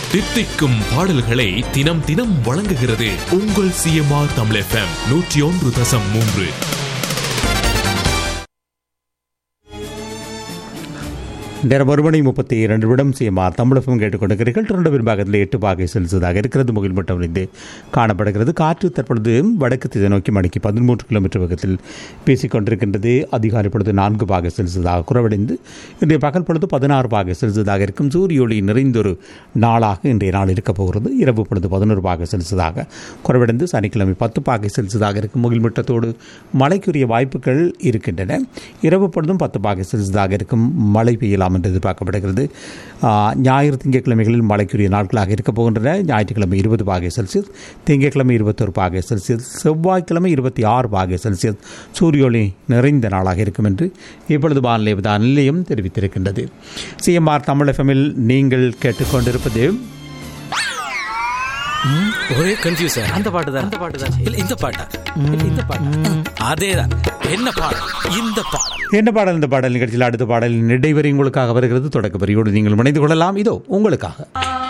தித்திக்கும் பாடல்களை தினம் தினம் வழங்குகிறது உங்கள் சிஎம்ஆர் தமிழ் எஃப்எம் நூற்றி ஒன்று தசம் மூன்று நேரம் ஒரு மணி முப்பத்தி இரண்டு நிமிடம் சிஎம்ஆர் தமிழகம் கேட்டுக்கொண்டிருக்கிறீர்கள் இரண்டு பின்பாகத்தில் எட்டு பாகை செல்சியஸாக இருக்கிறது முகில் மட்டம் இருந்து காணப்படுகிறது காற்று தற்பொழுது வடக்கு திசை நோக்கி மணிக்கு பதிமூன்று கிலோமீட்டர் வேகத்தில் வீசிக்கொண்டிருக்கின்றது அதிகாலை பொழுது நான்கு பாகை செல்சியஸாக குறைவடைந்து இன்றைய பகல் பொழுது பதினாறு பாகை செல்சியஸாக இருக்கும் சூரிய ஒளி நிறைந்தொரு நாளாக இன்றைய நாள் இருக்கப் போகிறது இரவு பொழுது பதினோரு பாகை செல்சியஸாக குறைவடைந்து சனிக்கிழமை பத்து பாகை செல்சியஸாக இருக்கும் முகில் மட்டத்தோடு மழைக்குரிய வாய்ப்புகள் இருக்கின்றன இரவு பொழுதும் பத்து பாகை செல்சியஸாக இருக்கும் மழை பெய்யலாம் என்று எதிர்பார்க்கப்படுகிறது ஆ, ஞாயிறு திங்கட்கிழமைகளில் மழைக்குரிய நாட்களாக இருக்கப் போகின்றன ஞாயிற்றுக்கிழமை இருபது பாகை செல்சியஸ் திங்கட்கிழமை இருபத்தொரு பாகை செல்சியஸ் செவ்வாய்க்கிழமை இருபத்தி ஆறு பாகை செல்சியஸ் சூரிய ஒளி நிறைந்த நாளாக இருக்கும் என்று இப்பொழுது வானிலை விதான் நிலையம் தெரிவித்திருக்கின்றது சிஎம்ஆர் தமிழ் எஃப்எம்மில் நீங்கள் கேட்டுக்கொண்டிருப்பது ஒரே கன்ஃபியூஸ் அந்த பாட்டு தான் அந்த பாட்டு தான் இல்ல இந்த பாட்டா இல்ல இந்த பாட்டா அதேதான் என்ன பாடம் இந்த பாடம் என்ன பாடல் இந்த பாடல் நிகழ்ச்சியில் அடுத்த பாடல் இடைவரை உங்களுக்காக வருகிறது தொடக்க வரியோடு நீங்கள் இணைந்து கொள்ளலாம் இதோ உங்களுக்காக